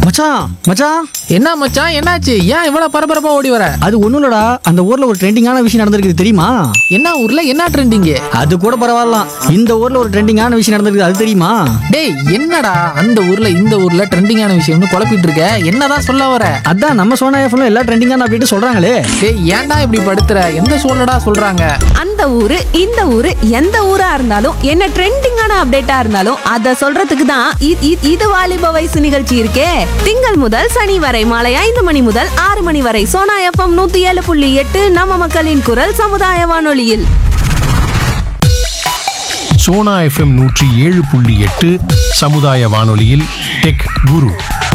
மச்சான் மச்சான் என்ன மச்சான் என்னாச்சு ஏன் இவ்வளவு பரபரப்பா ஓடி வர அது ஒண்ணும் இல்லடா அந்த ஊர்ல ஒரு ட்ரெண்டிங்கான விஷயம் நடந்திருக்கு தெரியுமா என்ன ஊர்ல என்ன ட்ரெண்டிங் அது கூட பரவாயில்ல இந்த ஊர்ல ஒரு ட்ரெண்டிங்கான விஷயம் நடந்திருக்கு அது தெரியுமா டேய் என்னடா அந்த ஊர்ல இந்த ஊர்ல ட்ரெண்டிங்கான விஷயம்னு குழப்பிட்டு இருக்க என்னதான் சொல்ல வர அதான் நம்ம சோனா எஃப்எம்ல எல்லா ட்ரெண்டிங்கான அப்படின்ட்டு சொல்றாங்களே டேய் ஏன்டா இப்படி படுத்துற எந்த சூழ்நிடா சொல்றாங்க அந்த ஊரு இந்த ஊரு எந்த ஊரா இருந்தாலும் என்ன ட்ரெண்டிங்கான அப்டேட்டா இருந்தாலும் அத சொல்றதுக்கு தான் இ- இ- இது வாலிப வயசு நிகழ்ச்சி இருக்கே திங்கள் முதல் சனி வரை மாலை ஐந்து மணி முதல் ஆறு மணி வரை சோனா எஃப்எம் நூத்தி ஏழு புள்ளி எட்டு நம்ம மக்களின் குரல் சமுதாய வானொலியில் சோனா எஃப்எம் நூற்றி ஏழு புள்ளி எட்டு சமுதாய வானொலியில் டெக் குரு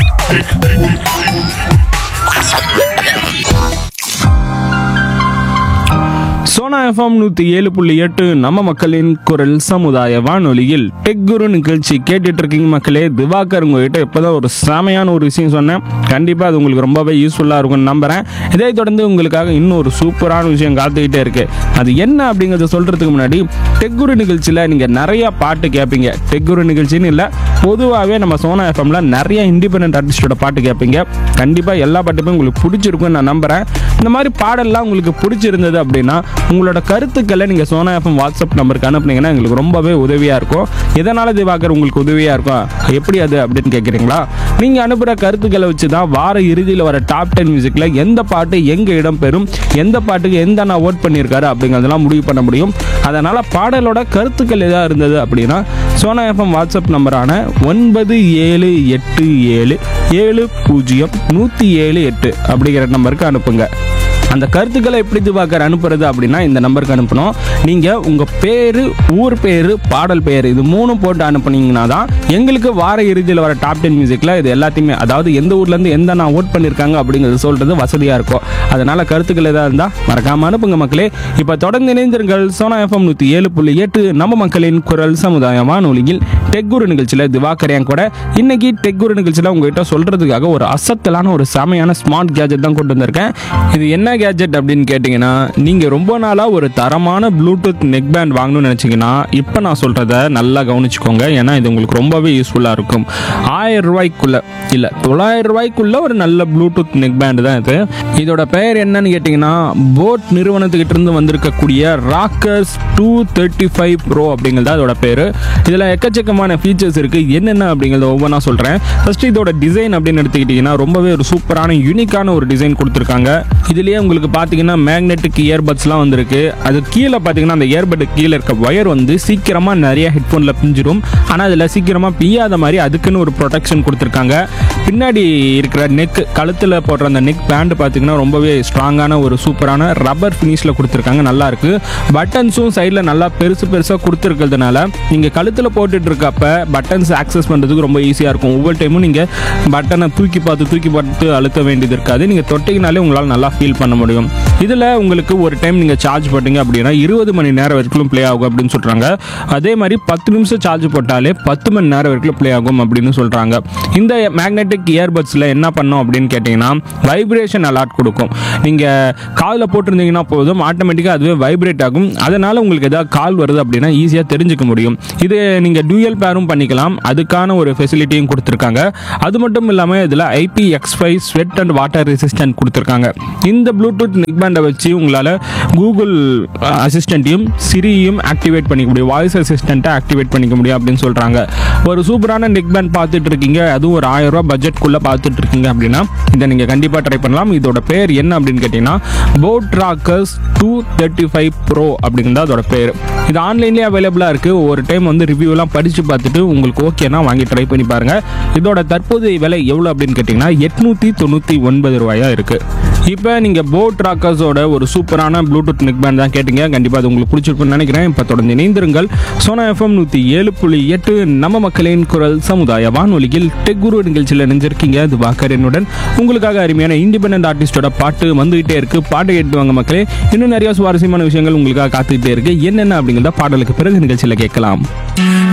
சோனா எஃப்எம் நூற்றி ஏழு புள்ளி எட்டு நம்ம மக்களின் குரல் சமுதாய வானொலியில் டெக் குரு நிகழ்ச்சி கேட்டுட்டு இருக்கீங்க மக்களே திவாகர் உங்ககிட்ட இப்போதான் ஒரு செமையான ஒரு விஷயம் சொன்னேன் கண்டிப்பாக அது உங்களுக்கு ரொம்பவே யூஸ்ஃபுல்லாக இருக்கும்னு நம்புகிறேன் இதை தொடர்ந்து உங்களுக்காக இன்னும் ஒரு சூப்பரான விஷயம் காத்துக்கிட்டே இருக்கு அது என்ன அப்படிங்கிறத சொல்கிறதுக்கு முன்னாடி டெக் குரு நிகழ்ச்சியில் நீங்கள் நிறையா பாட்டு கேட்பீங்க டெக் குரு நிகழ்ச்சின்னு இல்லை பொதுவாகவே நம்ம சோனா எஃப்எம்ல நிறைய இண்டிபெண்டன்ட் ஆர்டிஸ்டோட பாட்டு கேட்பீங்க கண்டிப்பாக எல்லா பாட்டுமே உங்களுக்கு பிடிச்சிருக்கும்னு நான் நம்புகிறேன் இந்த மாதிரி பாடல்லாம் உங்களுக்கு பிடிச்சிருந்தது அப்படின்னா உங்களோட கருத்துக்களை நீங்கள் சோனா எஃப்எம் வாட்ஸ்அப் நம்பருக்கு அனுப்புனீங்கன்னா எங்களுக்கு ரொம்பவே உதவியாக இருக்கும் எதனால் திவாகர் உங்களுக்கு உதவியாக இருக்கும் எப்படி அது அப்படின்னு கேட்குறீங்களா நீங்கள் அனுப்புகிற கருத்துக்களை வச்சு தான் வார இறுதியில் வர டாப் டென் மியூசிக்கில் எந்த பாட்டு எங்கே இடம் பெறும் எந்த பாட்டுக்கு எந்த நான் ஓட் பண்ணியிருக்காரு அப்படிங்கிறதெல்லாம் முடிவு பண்ண முடியும் அதனால் பாடலோட கருத்துக்கள் எதாக இருந்தது அப்படின்னா சோனா எஃப்எம் வாட்ஸ்அப் நம்பரான ஒன்பது ஏழு எட்டு ஏழு ஏழு பூஜ்ஜியம் நூற்றி ஏழு எட்டு அப்படிங்கிற நம்பருக்கு அனுப்புங்க அந்த கருத்துக்களை எப்படி திவாகர் அனுப்புறது அப்படின்னா இந்த நம்பருக்கு அனுப்பணும் நீங்கள் உங்கள் பேர் ஊர் பேர் பாடல் பேர் இது மூணும் போட்டு அனுப்புனீங்கன்னா தான் எங்களுக்கு வார இறுதியில் வர டாப் டென் மியூசிக்கில் இது எல்லாத்தையுமே அதாவது எந்த ஊர்லேருந்து எந்த நான் ஓட் பண்ணியிருக்காங்க அப்படிங்கிறது சொல்கிறது வசதியாக இருக்கும் அதனால் கருத்துக்கள் எதாக இருந்தால் மறக்காமல் அனுப்புங்க மக்களே இப்போ தொடர்ந்து இணைந்திருங்கள் சோனா எஃப்எம் நூற்றி ஏழு புள்ளி எட்டு நம்ம மக்களின் குரல் சமுதாய வானொலியில் டெக் குரு நிகழ்ச்சியில் திவாகர் என் கூட இன்னைக்கு டெக் குரு நிகழ்ச்சியில் உங்ககிட்ட சொல்கிறதுக்காக ஒரு அசத்தலான ஒரு செமையான ஸ்மார்ட் கேஜெட் தான் கொண்டு வந்திருக்கேன் இது என்ன கேஜெட் அப்படின்னு கேட்டிங்கன்னா நீங்கள் ரொம்ப நாளாக ஒரு தரமான ப்ளூடூத் நெக் பேண்ட் வாங்கணும்னு நினச்சிங்கன்னா இப்போ நான் சொல்கிறத நல்லா கவனிச்சுக்கோங்க ஏன்னா இது உங்களுக்கு ரொம்பவே யூஸ்ஃபுல்லாக இருக்கும் ஆயிரம் ரூபாய்க்குள்ள இல்லை தொள்ளாயிரம் ரூபாய்க்குள்ள ஒரு நல்ல ப்ளூடூத் நெக் பேண்ட் தான் இது இதோட பெயர் என்னன்னு கேட்டிங்கன்னா போட் நிறுவனத்துக்கிட்ட இருந்து வந்திருக்கக்கூடிய rockers two thirty five pro அப்படிங்கிறது தான் இதோட பேர் இதில் எக்கச்சக்கமான ஃபீச்சர்ஸ் இருக்குது என்னென்ன அப்படிங்கிறத ஒவ்வொன்றா சொல்கிறேன் ஃபர்ஸ்ட் இதோட டிசைன் அப்படின்னு எடுத்துக்கிட்டிங்கன்னா ரொம்பவே ஒரு சூப்பரான யூனிக்கான ஒரு டிசைன் கொடுத்துருக்காங்க இதுலேயே உங்களுக்கு பார்த்தீங்கன்னா மேக்னெட்டிக் இயர்பட்ஸ்லாம் வந்திருக்கு அது கீழே பார்த்தீங்கன்னா அந்த இயர்பட் கீழே இருக்க ஒயர் வந்து சீக்கிரமாக நிறைய ஹெட்ஃபோனில் பிஞ்சிரும் ஆனால் அதில் சீக்கிரமாக பிய்யாத மாதிரி அதுக்குன்னு ஒரு ப்ரொடெக்ஷன் கொடுத்துருக்காங்க பின்னாடி இருக்கிற நெக் கழுத்தில் போடுற அந்த நெக் பேண்ட் பார்த்தீங்கன்னா ரொம்பவே ஸ்ட்ராங்கான ஒரு சூப்பரான ரப்பர் ஃபினிஷில் கொடுத்துருக்காங்க நல்லா இருக்கு பட்டன்ஸும் சைடில் நல்லா பெருசு பெருசாக கொடுத்துருக்கிறதுனால நீங்கள் கழுத்தில் போட்டுட்டு இருக்கப்ப பட்டன்ஸ் ஆக்சஸ் பண்ணுறதுக்கு ரொம்ப ஈஸியாக இருக்கும் ஒவ்வொரு டைமும் நீங்கள் பட்டனை தூக்கி பார்த்து தூக்கி பார்த்து அழுத்த வேண்டியது இருக்காது நீங்கள் தொட்டிங்கனாலே உங்களால் நல்லா ஃபீல் பண்ண முடியும் இதில் உங்களுக்கு ஒரு டைம் நீங்கள் சார்ஜ் போட்டீங்க அப்படின்னா இருபது மணி நேரம் வரைக்கும் ப்ளே ஆகும் அப்படின்னு சொல்கிறாங்க அதே மாதிரி பத்து நிமிஷம் சார்ஜ் போட்டாலே பத்து மணி நேரம் வரைக்கும் ப்ளே ஆகும் அப்படின்னு சொல்கிறாங்க இந்த மேக்னெட்டிக் இயர்பட்ஸில் என்ன பண்ணோம் அப்படின்னு கேட்டிங்கன்னா வைப்ரேஷன் அலாட் கொடுக்கும் நீங்கள் காதில் போட்டிருந்தீங்கன்னா போதும் ஆட்டோமேட்டிக்காக அதுவே வைப்ரேட் ஆகும் அதனால் உங்களுக்கு ஏதாவது கால் வருது அப்படின்னா ஈஸியாக தெரிஞ்சுக்க முடியும் இது நீங்கள் டூயல் பேரும் பண்ணிக்கலாம் அதுக்கான ஒரு ஃபெசிலிட்டியும் கொடுத்துருக்காங்க அது மட்டும் இல்லாமல் இதில் IP X five sweat and water resistant கொடுத்துருக்காங்க இந்த ப்ளூடூத் நெக் பேண்டை வச்சு உங்களால் கூகுள் அசிஸ்டண்ட்டையும் சிரியும் ஆக்டிவேட் பண்ணிக்க முடியும் வாய்ஸ் அசிஸ்டண்ட்டை ஆக்டிவேட் பண்ணிக்க முடியும் அப்படின்னு சொல்கிறாங்க ஒரு சூப்பரான நெக் பேண்ட் பார்த்துட்டு இருக்கீங்க அதுவும் ஒரு ஆயிரம் ரூபாய் பட்ஜெட்குள்ளே பார்த்துட்டு இருக்கீங்க அப்படின்னா இதை நீங்கள் கண்டிப்பாக ட்ரை பண்ணலாம் இதோட பேர் என்ன அப்படின்னு கேட்டிங்கன்னா boAt rockers two thirty five pro அப்படிங்கிறது அதோட பேர் இது ஆன்லைன்லேயே அவைலபிளாக இருக்குது ஒரு டைம் வந்து ரிவ்யூலாம் படித்து பார்த்துட்டு உங்களுக்கு ஓகேனா வாங்கி ட்ரை பண்ணி பாருங்கள் இதோட தற்போதைய விலை எவ்வளோ அப்படின்னு கேட்டிங்கன்னா எட்நூற்றி தொண்ணூற்றி ஒன்பது ரூபாயா இருக்குது இப்போ நீங்கள் போட் ராக்கர்ஸோட ஒரு சூப்பரான ப்ளூடூத் நெக் பேண்ட் தான் கேட்டீங்க கண்டிப்பாக அது உங்களுக்கு பிடிச்சிருக்குன்னு நினைக்கிறேன் இப்போ தொடர்ந்து இணைந்திருங்கள் சோனா எஃப்எம் நூற்றி ஏழு புள்ளி எட்டு நம்ம மக்களின் குரல் சமுதாய வானொலியில் டெக் குரு நிகழ்ச்சியில் நினைஞ்சிருக்கீங்க அது வாக்கரனுடன் உங்களுக்காக அருமையான இண்டிபெண்டன்ட் ஆர்டிஸ்டோட பாட்டு வந்துகிட்டே இருக்கு பாட்டு கேட்டு வாங்க மக்களே இன்னும் நிறைய சுவாரஸ்யமான விஷயங்கள் உங்களுக்காக காத்துக்கிட்டே இருக்கு என்னென்ன அப்படிங்கிறத பாடலுக்கு பிறகு நிகழ்ச்சியில் கேட்கலாம்